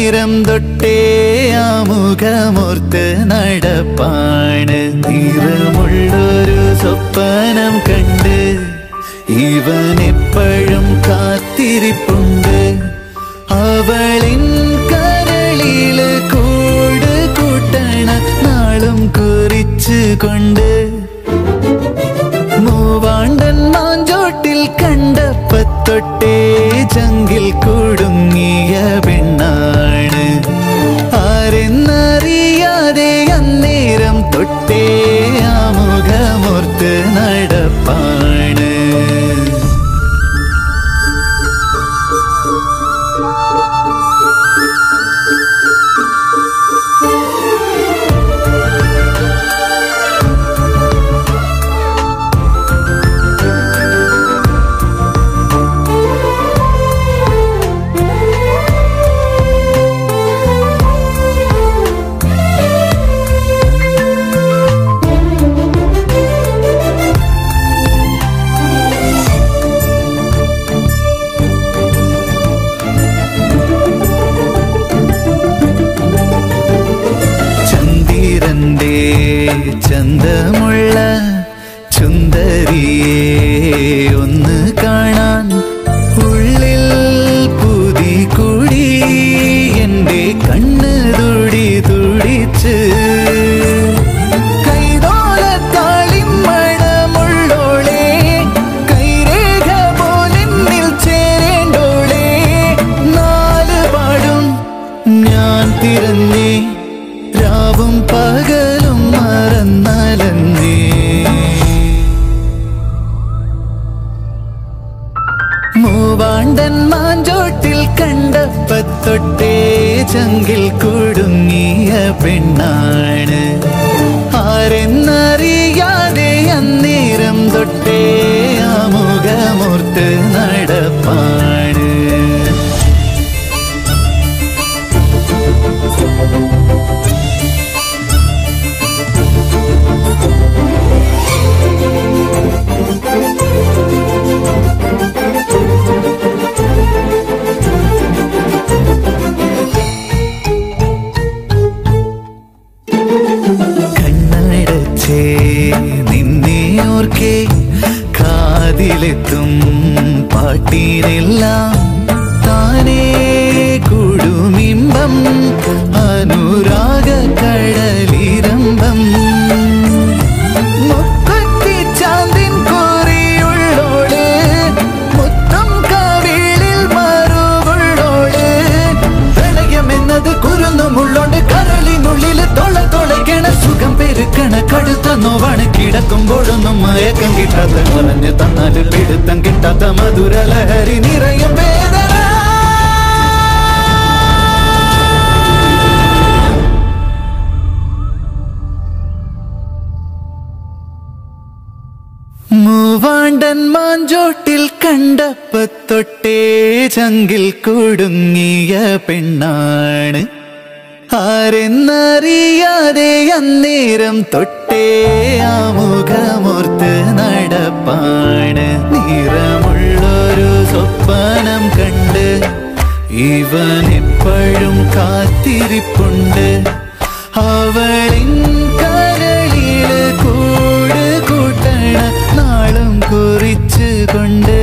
അന്നേരം തൊട്ടേ ആമുഖമോർത്ത് നടപ്പാണ് നിറമുള്ളൊരു സ്വപ്നം കണ്ട് ഇവൻ എപ്പോഴും കാത്തിരിപ്പുണ്ട് അവളിൻ കരളില് കൂട് കൂട്ടണ നാളും കുറിച്ചു കൊണ്ട് മൂവാണ്ടൻ മാഞ്ചോട്ടിൽ കണ്ടപ്പത്തൊട്ടേ ചങ്കിൽ കുടുങ്ങിയ പെണ്ണാണ് ആരെന്നറിയാതെ അന്നേരം തൊട്ടേ ആമുഖമോർത്ത് നടപ്പാണ് ചന്ദിരന്റെ ചന്തമുള്ള ചുന്ദരിയെ ഒന്ന് കാണാൻ ഉള്ളിൽ പുതി കൂടി എന്റെ കണ്ണ് തുടി തുടിച്ച് കൈതോലത്താളിൻ മണമുള്ളോളെ കൈരേഖ പോലെന്നിൽ ചേരേണ്ടോളെ നാല് പാടും ഞാൻ തിരഞ്ഞേ രാവും പകലും മറന്നലന്നേ മൂവാണ്ടൻ മാഞ്ചോട്ടിൽ കണ്ടപ്പത്തൊട്ടേ ചങ്കിൽ കുടുങ്ങിയ പെണ്ണാണ് ആരെന്നറിയാതെ അന്നേരം തൊട്ടേ ആമുഖമോർത്ത് നടപ്പാണ് കണ്ണടച്ചേ നിന്നെ ഓർക്കേ കാതിലെത്തും പാട്ടിനെല്ലാം താനേ കുടുമിമ്പം അനുരാഗ കടലിരമ്പം മുക്കത്തി ചാന്തിൻ കോറിയുള്ളോള് മുത്തം കവിളിൽ മറുകുള്ളോള് പ്രണയമെന്നത് കുരുന്നുമുള്ളോണ്ട് കരളിനുള്ളിൽ തൊള തൊളയ്ക്കണ സുഖം പെരുക്കണ കടുത്ത നോവാണ് കിടക്കുമ്പോഴൊന്നും മയക്കം കിട്ടാത്ത പറഞ്ഞ് തന്നാല് പിടുത്തം കിട്ടാത്ത മധുര ലഹരി നിറയും വേദന മൂവാണ്ടൻ മാഞ്ചോട്ടിൽ കണ്ടപ്പത്തൊട്ടേ ചങ്കിൽ കുടുങ്ങിയ പെണ്ണാണ് ആരെന്നറിയാതെ അന്നേരം തൊട്ടേ ആമുഖമോർത്ത് നടപ്പാണ് നിറമുള്ളൊരു സ്വപ്നം കണ്ട് ഇവൻ എപ്പോഴും കാത്തിരിപ്പുണ്ട് അവളിൻ കരളില് കൂട് കൂട്ടണ നാളും കുറിച്ചു കൊണ്ട്